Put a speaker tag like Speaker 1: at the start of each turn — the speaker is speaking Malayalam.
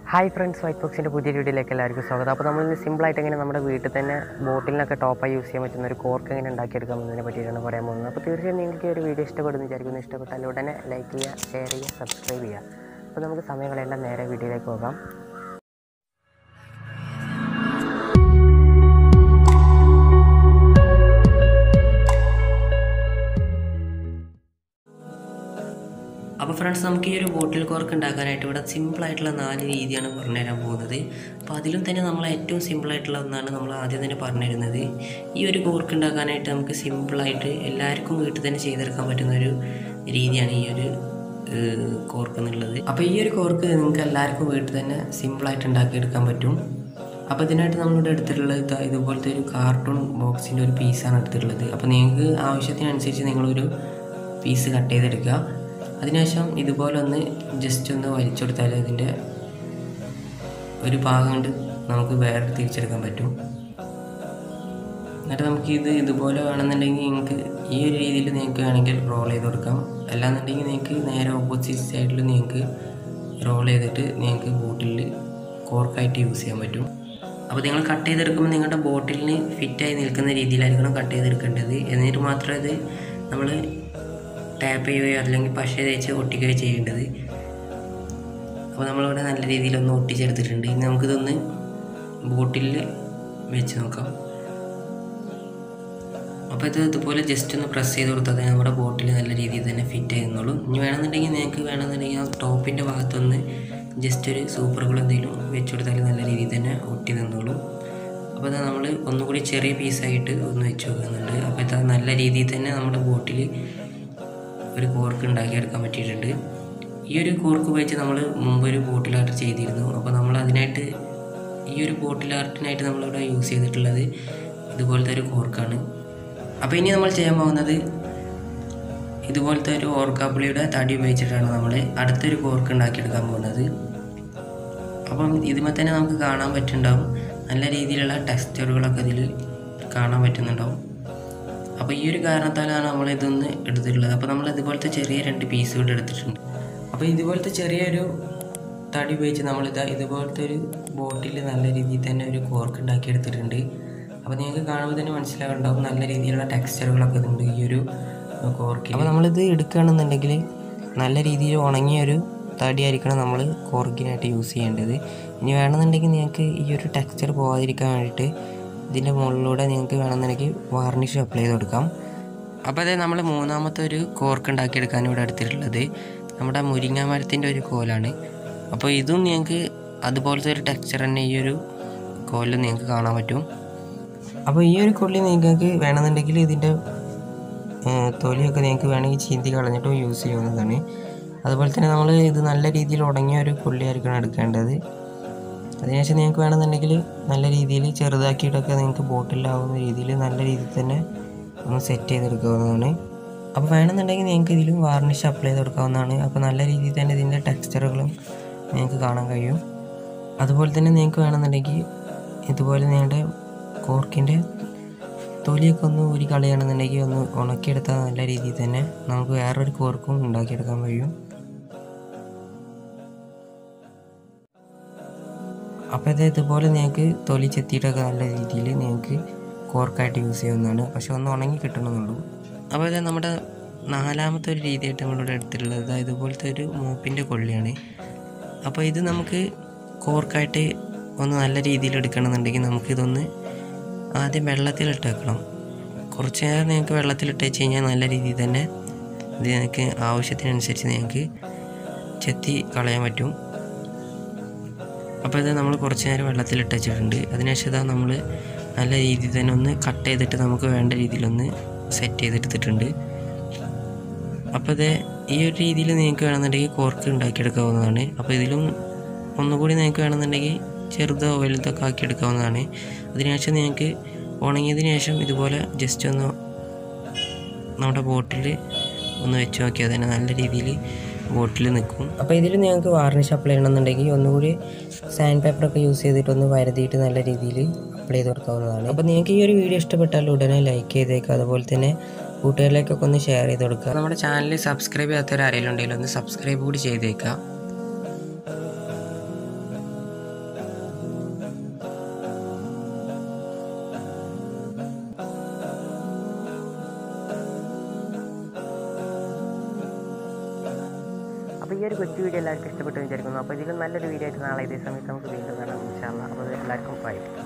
Speaker 1: ഹായ് ഫ്രണ്ട്സ് വൈറ്റ് ബോക്സിൻ്റെ പുതിയ വീഡിയോയിലേക്ക് എല്ലാവർക്കും സ്വാഗതം അപ്പോൾ നമ്മൾ ഇന്ന് സിമ്പിളായിട്ട് എങ്ങനെ നമ്മുടെ വീട്ടിൽ തന്നെ ബോട്ടിലിനൊക്കെ ടോപ്പായി യൂസ് ചെയ്യാൻ പറ്റുന്ന ഒരു കോർക്ക് എങ്ങനെ ഉണ്ടാക്കിയെടുക്കാം എന്നതിനെ പറ്റിയിട്ടാണ് പറയാൻ പോകുന്നത് അപ്പോൾ തീർച്ചയായും നിങ്ങൾക്ക് ഈ ഒരു വീഡിയോ ഇഷ്ടപ്പെടുന്നു വിചാരിക്കുന്നു ഇഷ്ടപ്പെട്ടാൽ ഉടനെ ലൈക്ക് ചെയ്യുക ഷെയർ ചെയ്യുക സബ്സ്ക്രൈബ് ചെയ്യുക അപ്പോൾ നമുക്ക് സമയം കളയേണ്ട നേരെ വീഡിയോയിലേക്ക് പോകാം അപ്പോൾ ഫ്രണ്ട്സ് നമുക്ക് ഈ ഒരു ബോട്ടിൽ കോർക്ക് ഉണ്ടാക്കാനായിട്ട് ഇവിടെ സിമ്പിളായിട്ടുള്ള നാല് രീതിയാണ് പറഞ്ഞുതരാൻ പോകുന്നത് അപ്പോൾ അതിലും തന്നെ നമ്മൾ ഏറ്റവും സിമ്പിളായിട്ടുള്ള ഒന്നാണ് നമ്മൾ ആദ്യം തന്നെ പറഞ്ഞിരുന്നത് ഈ ഒരു കോർക്ക് ഉണ്ടാക്കാനായിട്ട് നമുക്ക് സിമ്പിളായിട്ട് എല്ലാവർക്കും വീട്ടിൽ തന്നെ ചെയ്തെടുക്കാൻ പറ്റുന്ന ഒരു രീതിയാണ് ഈ ഒരു കോർക്ക് എന്നുള്ളത് അപ്പോൾ ഈ ഒരു കോർക്ക് നിങ്ങൾക്ക് എല്ലാവർക്കും വീട്ടിൽ തന്നെ സിമ്പിളായിട്ട് ഉണ്ടാക്കിയെടുക്കാൻ പറ്റും അപ്പോൾ ഇതിനായിട്ട് നമ്മളിവിടെ എടുത്തിട്ടുള്ളത് ഇതാ ഇതുപോലത്തെ ഒരു കാർട്ടൂൺ ബോക്സിൻ്റെ ഒരു പീസാണ് എടുത്തിട്ടുള്ളത് അപ്പോൾ നിങ്ങൾക്ക് ആവശ്യത്തിനനുസരിച്ച് നിങ്ങളൊരു പീസ് കട്ട് ചെയ്തെടുക്കുക അതിനുശേഷം ഇതുപോലെ ഒന്ന് ജസ്റ്റ് ഒന്ന് വലിച്ചെടുത്താൽ ഇതിൻ്റെ ഒരു ഭാഗം കൊണ്ട് നമുക്ക് വേറെ തിരിച്ചെടുക്കാൻ പറ്റും എന്നിട്ട് നമുക്ക് ഇത് ഇതുപോലെ വേണമെന്നുണ്ടെങ്കിൽ നിങ്ങൾക്ക് ഈ ഒരു രീതിയിൽ നിങ്ങൾക്ക് വേണമെങ്കിൽ റോൾ ചെയ്ത് കൊടുക്കാം അല്ലാന്നുണ്ടെങ്കിൽ നിങ്ങൾക്ക് നേരെ ഓപ്പോസിറ്റ് സൈഡിൽ നിങ്ങൾക്ക് റോൾ ചെയ്തിട്ട് നിങ്ങൾക്ക് ബോട്ടിൽ കോർക്കായിട്ട് യൂസ് ചെയ്യാൻ പറ്റും അപ്പോൾ നിങ്ങൾ കട്ട് ചെയ്തെടുക്കുമ്പോൾ നിങ്ങളുടെ ബോട്ടിലിന് ഫിറ്റായി നിൽക്കുന്ന രീതിയിലായിരിക്കണം കട്ട് ചെയ്തെടുക്കേണ്ടത് എന്നിട്ട് മാത്രമേ ഇത് നമ്മൾ ടാപ്പ് ചെയ്യുകയോ അല്ലെങ്കിൽ പശ തേച്ച് ഒട്ടിക്കുകയോ ചെയ്യേണ്ടത് അപ്പോൾ നമ്മളിവിടെ നല്ല രീതിയിലൊന്ന് ഒട്ടിച്ചെടുത്തിട്ടുണ്ട് ഇനി നമുക്കിതൊന്ന് ബോട്ടിലിൽ വെച്ച് നോക്കാം അപ്പോൾ ഇത് ഇതുപോലെ ജസ്റ്റ് ഒന്ന് പ്രസ് ചെയ്ത് കൊടുത്താൽ നമ്മുടെ ബോട്ടിൽ നല്ല രീതിയിൽ തന്നെ ഫിറ്റ് ആയിരുന്നുള്ളൂ ഇനി വേണമെന്നുണ്ടെങ്കിൽ നിങ്ങൾക്ക് വേണമെന്നുണ്ടെങ്കിൽ ആ ടോപ്പിൻ്റെ ഭാഗത്തൊന്ന് ജസ്റ്റ് ഒരു സൂപ്പർ ഗ്ലൂ എന്തെങ്കിലും വെച്ച് കൊടുത്താൽ നല്ല രീതിയിൽ തന്നെ ഒട്ടി നിന്നോളൂ അപ്പോൾ ഇത് നമ്മൾ ഒന്നുകൂടി ചെറിയ പീസായിട്ട് ഒന്ന് വെച്ച് നോക്കുന്നുണ്ട് അപ്പോൾ ഇത് നല്ല രീതിയിൽ തന്നെ നമ്മുടെ ബോട്ടിൽ ഒരു കോർക്ക് ഉണ്ടാക്കിയെടുക്കാൻ പറ്റിയിട്ടുണ്ട് ഈ ഒരു കോർക്ക് ഉപയോഗിച്ച് നമ്മൾ മുമ്പ് ഒരു ബോട്ടിൽ ആർട്ട് ചെയ്തിരുന്നു അപ്പോൾ നമ്മൾ അതിനായിട്ട് ഈ ഒരു ബോട്ടിൽ ആർട്ടിനായിട്ട് നമ്മളിവിടെ യൂസ് ചെയ്തിട്ടുള്ളത് ഇതുപോലത്തെ ഒരു കോർക്കാണ് അപ്പോൾ ഇനി നമ്മൾ ചെയ്യാൻ പോകുന്നത് ഇതുപോലത്തെ ഒരു ഓർക്കാപ്പുളിയുടെ തടി ഉപയോഗിച്ചിട്ടാണ് നമ്മൾ അടുത്തൊരു കോർക്ക് ഉണ്ടാക്കിയെടുക്കാൻ പോകുന്നത് അപ്പം ഇതിമേ തന്നെ നമുക്ക് കാണാൻ പറ്റുന്നുണ്ടാവും നല്ല രീതിയിലുള്ള ടെക്സ്ചറുകളൊക്കെ ഇതിൽ കാണാൻ പറ്റുന്നുണ്ടാവും അപ്പോൾ ഈ ഒരു കാരണത്താലാണ് നമ്മൾ ഇതൊന്ന് എടുത്തിട്ടുള്ളത് അപ്പോൾ നമ്മൾ ഇതുപോലത്തെ ചെറിയ രണ്ട് പീസുകൾ എടുത്തിട്ടുണ്ട് അപ്പോൾ ഇതുപോലത്തെ ചെറിയൊരു തടി ഉപയോഗിച്ച് നമ്മളിതാ ഇതുപോലത്തെ ഒരു ബോട്ടിൽ നല്ല രീതിയിൽ തന്നെ ഒരു കോർക്ക് ഉണ്ടാക്കി എടുത്തിട്ടുണ്ട് അപ്പോൾ നിങ്ങൾക്ക് കാണുമ്പോൾ തന്നെ മനസ്സിലാവുണ്ടാവും നല്ല രീതിയിലുള്ള ടെക്സ്ചറുകളൊക്കെ ഉണ്ട് ഈ ഒരു കോർക്ക് അപ്പോൾ നമ്മളിത് എടുക്കുകയാണെന്നുണ്ടെങ്കിൽ നല്ല രീതിയിൽ ഉണങ്ങിയ ഒരു തടിയായിരിക്കണം നമ്മൾ കോർക്കിനായിട്ട് യൂസ് ചെയ്യേണ്ടത് ഇനി വേണമെന്നുണ്ടെങ്കിൽ നിങ്ങൾക്ക് ഈ ഒരു ടെക്സ്ചർ പോകാതിരിക്കാൻ വേണ്ടിയിട്ട് ഇതിൻ്റെ മുകളിലൂടെ നിങ്ങൾക്ക് വേണമെന്നുണ്ടെങ്കിൽ വാർണിഷ് അപ്ലൈ ചെയ്ത് കൊടുക്കാം അപ്പോൾ അതെ നമ്മൾ മൂന്നാമത്തെ ഒരു കോർക്ക് ഉണ്ടാക്കിയെടുക്കാൻ ഇവിടെ എടുത്തിട്ടുള്ളത് നമ്മുടെ മുരിങ്ങ മരത്തിൻ്റെ ഒരു കോലാണ് അപ്പോൾ ഇതും നിങ്ങൾക്ക് അതുപോലത്തെ ഒരു ടെക്സ്ചർ തന്നെ ഈ ഒരു കോലിൽ നിങ്ങൾക്ക് കാണാൻ പറ്റും അപ്പോൾ ഈ ഒരു കൊള്ളി നിങ്ങൾക്ക് വേണമെന്നുണ്ടെങ്കിൽ ഇതിൻ്റെ തൊലിയൊക്കെ നിങ്ങൾക്ക് വേണമെങ്കിൽ ചീന്തി കളഞ്ഞിട്ടും യൂസ് ചെയ്യാവുന്നതാണ് അതുപോലെ തന്നെ നമ്മൾ ഇത് നല്ല രീതിയിൽ ഉടങ്ങിയ ഒരു കൊള്ളിയായിരിക്കണം എടുക്കേണ്ടത് അതിനുശേഷം നിങ്ങൾക്ക് വേണമെന്നുണ്ടെങ്കിൽ നല്ല രീതിയിൽ ചെറുതാക്കിയിട്ടൊക്കെ നിങ്ങൾക്ക് ബോട്ടിലാവുന്ന രീതിയിൽ നല്ല രീതിയിൽ തന്നെ ഒന്ന് സെറ്റ് ചെയ്തെടുക്കാവുന്നതാണ് അപ്പോൾ വേണമെന്നുണ്ടെങ്കിൽ നിങ്ങൾക്ക് ഇതിലും വാർണിഷ് അപ്ലൈ ചെയ്ത് കൊടുക്കാവുന്നതാണ് അപ്പോൾ നല്ല രീതിയിൽ തന്നെ ഇതിൻ്റെ ടെക്സ്ചറുകളും നിങ്ങൾക്ക് കാണാൻ കഴിയും അതുപോലെ തന്നെ നിങ്ങൾക്ക് വേണമെന്നുണ്ടെങ്കിൽ ഇതുപോലെ നിങ്ങളുടെ കോർക്കിൻ്റെ തൊലിയൊക്കെ ഒന്ന് ഊരി കളയുകയാണെന്നുണ്ടെങ്കിൽ ഒന്ന് ഉണക്കിയെടുത്താൽ നല്ല രീതിയിൽ തന്നെ നമുക്ക് വേറൊരു കോർക്കും ഉണ്ടാക്കിയെടുക്കാൻ കഴിയും അപ്പോൾ ഇത് ഇതുപോലെ നിങ്ങൾക്ക് തൊലി ചെത്തിയിട്ടൊക്കെ നല്ല രീതിയിൽ നിങ്ങൾക്ക് കോർക്കായിട്ട് യൂസ് ചെയ്യാവുന്നതാണ് പക്ഷെ ഒന്ന് ഉണങ്ങി കിട്ടണമെന്നുള്ളൂ അപ്പോൾ ഇത് നമ്മുടെ നാലാമത്തെ ഒരു രീതിയായിട്ട് നമ്മളിവിടെ എടുത്തിട്ടുള്ളത് ഇതുപോലത്തെ ഒരു മൂപ്പിൻ്റെ കൊള്ളിയാണ് അപ്പോൾ ഇത് നമുക്ക് കോർക്കായിട്ട് ഒന്ന് നല്ല രീതിയിൽ എടുക്കണമെന്നുണ്ടെങ്കിൽ നമുക്കിതൊന്ന് ആദ്യം വെള്ളത്തിലിട്ട് വെക്കണം കുറച്ച് നേരം നിങ്ങൾക്ക് വെള്ളത്തിലിട്ട് വെച്ച് കഴിഞ്ഞാൽ നല്ല രീതിയിൽ തന്നെ ഇത് നിങ്ങൾക്ക് ആവശ്യത്തിനനുസരിച്ച് നിങ്ങൾക്ക് ചെത്തി കളയാൻ പറ്റും അപ്പോൾ ഇത് നമ്മൾ കുറച്ച് നേരം വെള്ളത്തിലിട്ട് വെച്ചിട്ടുണ്ട് അതിനുശേഷം ഇതാ നമ്മൾ നല്ല രീതിയിൽ തന്നെ ഒന്ന് കട്ട് ചെയ്തിട്ട് നമുക്ക് വേണ്ട രീതിയിലൊന്ന് സെറ്റ് ചെയ്തെടുത്തിട്ടുണ്ട് അപ്പോൾ ഇത് ഈ ഒരു രീതിയിൽ നിങ്ങൾക്ക് വേണമെന്നുണ്ടെങ്കിൽ കോർക്ക് ഉണ്ടാക്കിയെടുക്കാവുന്നതാണ് അപ്പോൾ ഇതിലും ഒന്നുകൂടി നിങ്ങൾക്ക് വേണമെന്നുണ്ടെങ്കിൽ ചെറുതോ വലുതോ ഒക്കെ ആക്കി എടുക്കാവുന്നതാണ് അതിനുശേഷം നിങ്ങൾക്ക് ഉണങ്ങിയതിന് ശേഷം ഇതുപോലെ ജസ്റ്റ് ഒന്ന് നമ്മുടെ ബോട്ടിൽ ഒന്ന് വെച്ച് നോക്കിയാൽ തന്നെ നല്ല രീതിയിൽ ബോട്ടിൽ നിൽക്കും അപ്പോൾ ഇതിൽ നിങ്ങൾക്ക് വാർണിഷ് അപ്ലൈ ചെയ്യണമെന്നുണ്ടെങ്കിൽ ഒന്നുകൂടി സാൻഡ് പേപ്പറൊക്കെ യൂസ് ചെയ്തിട്ട് ഒന്ന് വരതിയിട്ട് നല്ല രീതിയിൽ അപ്ലൈ ചെയ്ത് കൊടുക്കാവുന്നതാണ് അപ്പോൾ നിങ്ങൾക്ക് ഈ ഒരു വീഡിയോ ഇഷ്ടപ്പെട്ടാൽ ഉടനെ ലൈക്ക് ചെയ്തേക്കുക അതുപോലെ തന്നെ കൂട്ടുകാരിലേക്കൊക്കെ ഒന്ന് ഷെയർ ചെയ്ത് കൊടുക്കുക നമ്മുടെ ചാനൽ സബ്സ്ക്രൈബ് ചെയ്യാത്തവർ ആരെങ്കിലും ഉണ്ടെങ്കിൽ ഒന്ന് സബ്സ്ക്രൈബ് കൂടി ചെയ്തേക്കുക
Speaker 2: അപ്പോൾ ഈ ഒരു കൊച്ചു വീഡിയോ എല്ലാവർക്കും ഇഷ്ടപ്പെട്ടു വിചാരിക്കുന്നു അപ്പോൾ ഇതിലും നല്ലൊരു വീഡിയോ ആയിട്ട് നാളെ ഇതേ സമയത്ത് നമുക്ക് വീണ്ടും കാണാം ഇൻഷാല്ലാ അപ്പോൾ എല്ലാവർക്കും ബൈ